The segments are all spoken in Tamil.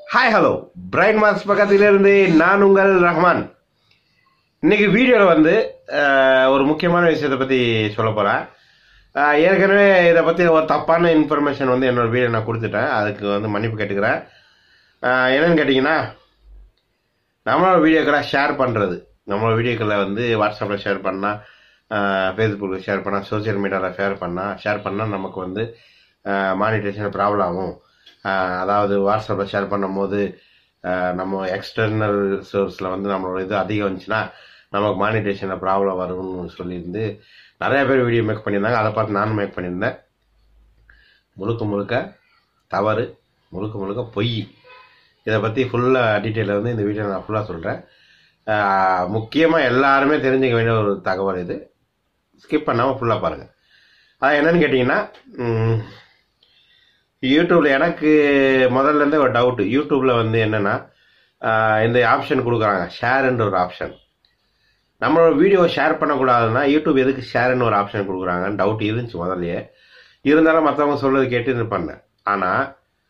ஹாய் ஹலோ பிரைன் மாஸ் பக்கத்திலிருந்து நான் உங்கள் ரஹ்மான் இன்னைக்கு வீடியோவில் வந்து அஹ், ஒரு முக்கியமான விஷயத்தை பற்றி சொல்ல போகிறேன் ஏற்கனவே இதை பற்றி ஒரு தப்பான இன்ஃபர்மேஷன் வந்து என்னோட வீடியோ நான் கொடுத்துட்டேன் அதுக்கு வந்து மன்னிப்பு கேட்டுக்கிறேன் அஹ், என்னன்னு கேட்டிங்கன்னா நம்மளோட வீடியோக்களை ஷேர் பண்ணுறது நம்மளோட வீடியோக்களை வந்து வாட்ஸ்அப்பில் ஷேர் பண்ணால் ஃபேஸ்புக்கில் ஷேர் பண்ணால் சோஷியல் மீடியாவில் ஷேர் பண்ணால் ஷேர் பண்ணால் நமக்கு வந்து மானிட்டேஷன் ப்ராப்ளம் ஆகும் அஹ், அதாவது வாட்ஸ்அப்பில் ஷேர் பண்ணும்போது அஹ், நம்ம எக்ஸ்டர்னல் சோர்ஸில் வந்து நம்மளோட இது அதிகம் வந்துச்சுன்னா நமக்கு மானிட்டேஷனில் ப்ராப்ளம் வரும்னு சொல்லியிருந்து நிறைய பேர் வீடியோ மேக் பண்ணியிருந்தாங்க அதை பார்த்து நானும் மேக் பண்ணியிருந்தேன் முழுக்க முழுக்க தவறு முழுக்க முழுக்க பொய் இதை பற்றி ஃபுல்லாக டீட்டெயிலில் வந்து இந்த வீடியோ நான் ஃபுல்லாக சொல்கிறேன் முக்கியமாக எல்லாருமே தெரிஞ்சுக்க வேண்டிய ஒரு தகவல் இது ஸ்கிப் பண்ணாமல் ஃபுல்லாக பாருங்கள் அது என்னன்னு கேட்டிங்கன்னா ம், யூடியூப்ல எனக்கு முதல்ல இருந்தே ஒரு டவுட் யூடியூப்ல வந்து என்னன்னா ஆஹ் இந்த ஆப்ஷன் கொடுக்குறாங்க ஷேர்ன்ற ஒரு ஆப்ஷன் நம்மளோட வீடியோ ஷேர் பண்ணக்கூடாதுன்னா யூடியூப் எதுக்கு ஷேர்னு ஒரு ஆப்ஷன் கொடுக்குறாங்கன்னு டவுட் இருந்துச்சு முதல்லயே இருந்தாலும் மற்றவங்க சொல்றது கேட்டு இது பண்ணேன் ஆனால்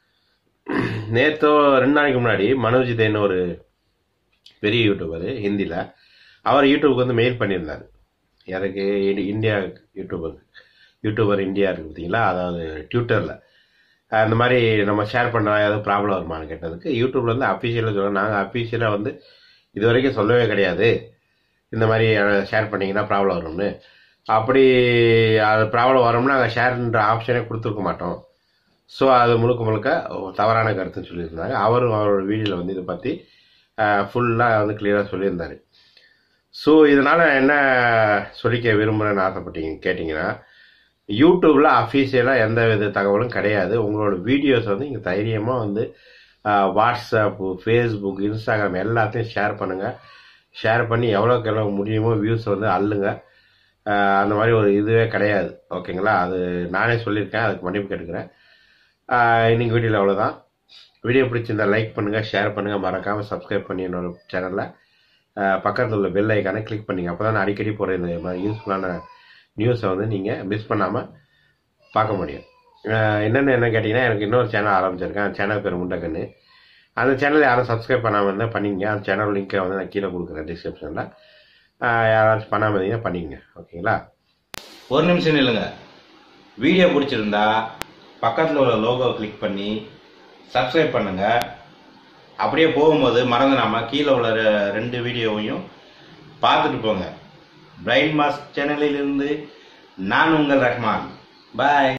நேத்தோ ரெண்டு நாளைக்கு முன்னாடி மனோஜிதேன்னு ஒரு பெரிய யூடியூபர் ஹிந்தியில் அவர் யூடியூப்க்கு வந்து மெயில் பண்ணியிருந்தார் எனக்கு இ- இந்தியா யூடியூபர் யூடியூபர் இந்தியா இருக்கு பார்த்தீங்களா அதாவது ட்விட்டரில் அந்த மாதிரி நம்ம ஷேர் பண்ணா ஏதாவது ப்ராப்ளம் வருமான்னு கேட்டதுக்கு யூடியூப்ல வந்து அஃபிஷியலாக சொல்லுவோம் நாங்கள் அஃபிஷியலாக வந்து இது வரைக்கும் சொல்லவே கிடையாது இந்த மாதிரி ஷேர் பண்ணீங்கன்னா ப்ராப்ளம் வரும்னு அப்படி அது ப்ராப்ளம் வரும்னா நாங்கள் ஷேர்ன்ற ஆப்ஷனே கொடுத்துருக்க மாட்டோம் ஸோ அது முழுக்க முழுக்க தவறான கருத்துன்னு சொல்லியிருந்தாங்க அவரும் அவரோட வீடியோவில் வந்து இதை பற்றி ஃபுல்லாக வந்து கிளியராக சொல்லியிருந்தாரு ஸோ இதனால் என்ன சொல்லிக்க விரும்புகிறேன்னு ஆசைப்பட்டீங்க கேட்டிங்கன்னா யூடியூப்ல அஃபீஷியலாக எந்த வித தகவலும் கிடையாது உங்களோட வீடியோஸ் வந்து இங்கே தைரியமாக வந்து வாட்ஸ்அப் ஃபேஸ்புக் இன்ஸ்டாகிராம் எல்லாத்தையும் ஷேர் பண்ணுங்கள் ஷேர் பண்ணி எவ்வளோக்கு எவ்வளோ முடியுமோ வியூஸ் வந்து அள்ளுங்க ஆஹ் அந்த மாதிரி ஒரு இதுவே கிடையாது ஓகேங்களா அது நானே சொல்லியிருக்கேன் அதுக்கு மன்னிப்பு கேட்டுக்கிறேன் ஆஹ் இன்னைக்கு வீடியோவில் அவ்வளோதான் வீடியோ பிடிச்சிருந்தா லைக் பண்ணுங்கள் ஷேர் பண்ணுங்கள் மறக்காமல் சப்ஸ்கிரைப் பண்ணி என்னோட சேனலில் பக்கத்தில் உள்ள பெல் ஐக்கானை கிளிக் பண்ணிங்க அப்போ தான் நான் அடிக்கடி போகிற இந்த மாதிரி யூஸ்ஃபுல்லான நியூஸை வந்து நீங்கள் மிஸ் பண்ணாமல் பார்க்க முடியும் அஹ் என்னென்னு என்ன கேட்டிங்கன்னா எனக்கு இன்னொரு சேனல் ஆரம்பிச்சிருக்கேன் அந்த சேனல் பேர் முண்டக்கண்ணு அந்த சேனல் யாரும் சப்ஸ்கிரைப் பண்ணாமல் இருந்தால் பண்ணிங்க அந்த சேனல் லிங்க்கை வந்து நான் கீழே கொடுக்குறேன் டிஸ்கிரிப்ஷனில் யாராச்சும் பண்ணாமல் இருந்தீங்கன்னா பண்ணிங்க ஓகேங்களா ஒரு நிமிஷம் நில்லுங்க வீடியோ பிடிச்சிருந்தா பக்கத்தில் உள்ள லோகோ கிளிக் பண்ணி சப்ஸ்கிரைப் பண்ணுங்க அப்படியே போகும்போது மறந்துடாம கீழே உள்ள ரெ- ரெண்டு வீடியோவையும் பார்த்துட்டு போங்க பிரைன் மாஸ் சேனலில் இருந்து நான் உங்கள் ரஹ்மான் பாய்